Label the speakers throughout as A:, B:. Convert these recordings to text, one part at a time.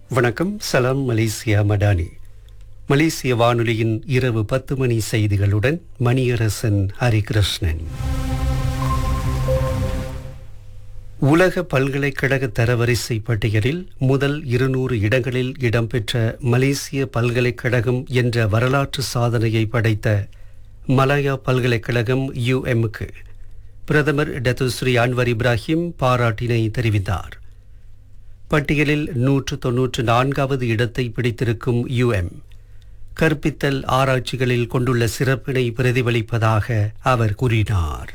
A: வணக்கம் சலாம் மலேசியா மடானி மலேசிய வானொலியின் இரவு பத்து மணி செய்திகளுடன் மணியரசன் ஹரிகிருஷ்ணன் உலக பல்கலைக்கழக தரவரிசை பட்டியலில் முதல் இருநூறு இடங்களில் இடம்பெற்ற மலேசிய பல்கலைக்கழகம் என்ற வரலாற்று சாதனையை படைத்த மலாயா பல்கலைக்கழகம் யுஎம்க்கு பிரதமர் டத்துஸ்ரீ அன்வர் இப்ராஹிம் பாராட்டினை தெரிவித்தார் பட்டியலில் நூற்று தொன்னூற்று நான்காவது இடத்தை பிடித்திருக்கும் யுஎம் கற்பித்தல் ஆராய்ச்சிகளில் கொண்டுள்ள சிறப்பினை பிரதிபலிப்பதாக அவர் கூறினார்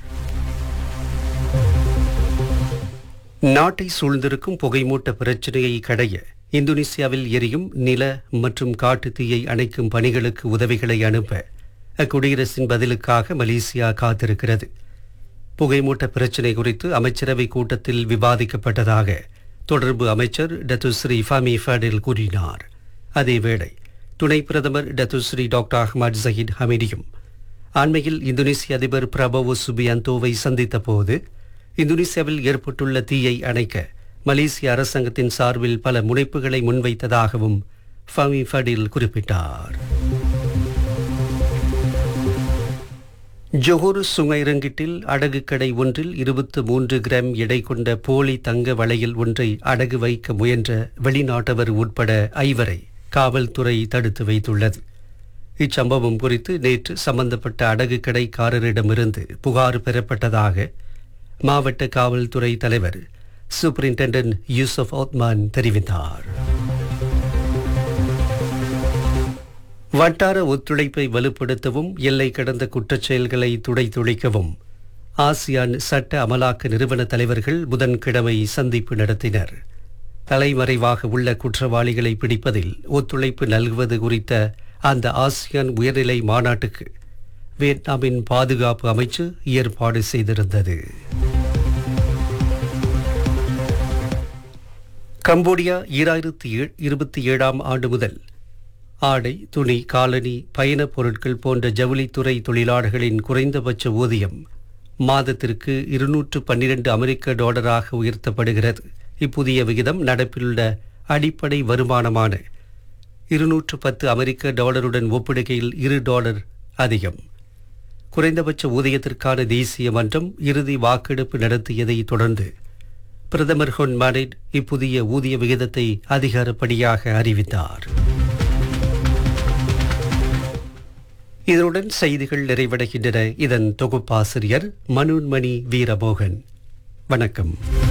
A: நாட்டை சூழ்ந்திருக்கும் புகைமூட்ட பிரச்சினையை கடைய இந்தோனேசியாவில் எரியும் நில மற்றும் காட்டுத் தீயை அணைக்கும் பணிகளுக்கு உதவிகளை அனுப்ப அக்குடியரசின் பதிலுக்காக மலேசியா காத்திருக்கிறது புகைமூட்ட பிரச்சினை குறித்து அமைச்சரவை கூட்டத்தில் விவாதிக்கப்பட்டதாக தொடர்பு அமைச்சர் டத்துஸ்ரீ ஃபமி ஃபடில் கூறினார் அதேவேளை துணை பிரதமர் டத்துஸ்ரீ டாக்டர் அஹ்மத் ஜஹீத் ஹமீடியும் அண்மையில் இந்தோனேசிய அதிபர் பிரபவோ சுபியந்தோவை சந்தித்த போது இந்தோனேசியாவில் ஏற்பட்டுள்ள தீயை அணைக்க மலேசிய அரசாங்கத்தின் சார்பில் பல முனைப்புகளை முன்வைத்ததாகவும் ஃபமி ஃபடில் குறிப்பிட்டார் ஜொஹூர் சுங்கைரங்கிட்டில் அடகு கடை ஒன்றில் இருபத்து மூன்று கிராம் எடை கொண்ட போலி தங்க வளையல் ஒன்றை அடகு வைக்க முயன்ற வெளிநாட்டவர் உட்பட ஐவரை காவல்துறை தடுத்து வைத்துள்ளது இச்சம்பவம் குறித்து நேற்று சம்பந்தப்பட்ட அடகு கடைக்காரரிடமிருந்து புகார் பெறப்பட்டதாக மாவட்ட காவல்துறை தலைவர் சூப்பரிண்டென்டென்ட் யூசப் ஓத்மான் தெரிவித்தார் வட்டார ஒத்துழைப்பை வலுப்படுத்தவும் எல்லை கடந்த குற்றச் செயல்களை துடைத்துழைக்கவும் ஆசியான் சட்ட அமலாக்க நிறுவன தலைவர்கள் புதன்கிழமை சந்திப்பு நடத்தினர் தலைமறைவாக உள்ள குற்றவாளிகளை பிடிப்பதில் ஒத்துழைப்பு நல்குவது குறித்த அந்த ஆசியான் உயர்நிலை மாநாட்டுக்கு வியட்நாமின் பாதுகாப்பு அமைச்சு ஏற்பாடு செய்திருந்தது கம்போடியா ஈராயிரத்தி இருபத்தி ஏழாம் ஆண்டு முதல் ஆடை துணி காலனி பயணப் பொருட்கள் போன்ற ஜவுளித்துறை தொழிலாளர்களின் குறைந்தபட்ச ஊதியம் மாதத்திற்கு இருநூற்று பன்னிரண்டு அமெரிக்க டாலராக உயர்த்தப்படுகிறது இப்புதிய விகிதம் நடப்பிலுள்ள அடிப்படை வருமானமான இருநூற்று பத்து அமெரிக்க டாலருடன் ஒப்பிடுகையில் இரு டாலர் அதிகம் குறைந்தபட்ச ஊதியத்திற்கான தேசிய மன்றம் இறுதி வாக்கெடுப்பு நடத்தியதை தொடர்ந்து பிரதமர் ஹொன் மானிட் இப்புதிய ஊதிய விகிதத்தை அதிகாரப்படியாக அறிவித்தார் இதனுடன் செய்திகள் நிறைவடைகின்றன இதன் தொகுப்பாசிரியர் மனோன்மணி வீரமோகன் வணக்கம்